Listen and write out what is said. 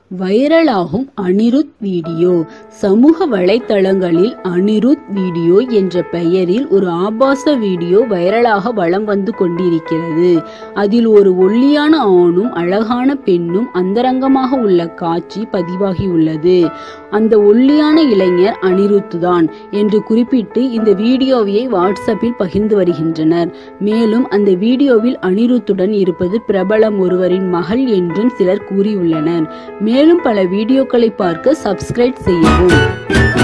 வைரலாகும் Anirudh video சமூக வலைத்தளங்களில் Anirudh video என்ற பெயரில் ஒரு ஆபாச வீடியோ வைரலாக வலம் வந்து கொண்டிருக்கிறது அதில் ஒரு ஒல்லியான ஆணும் அழகான பெண்ணும் அந்தரங்கமாக உள்ள காட்சி பதிவாகியுள்ளது அந்த ஒல்லியான இளைஞர் அனிருத் தான் என்று குறிப்பிட்டு இந்த வீடியோவை வாட்ஸ்அப்பில் பகிர்ந்து வருகின்றனர் மேலும் அந்த வீடியோவில் அனிருத்துடன் இருப்பது பிரபலம் ஒருவரின் மகள் என்றும் சிலர் கூறியுள்ளனர் மேலும் பல வீடியோக்களை பார்க்க சப்ஸ்கிரைப் செய்யவும்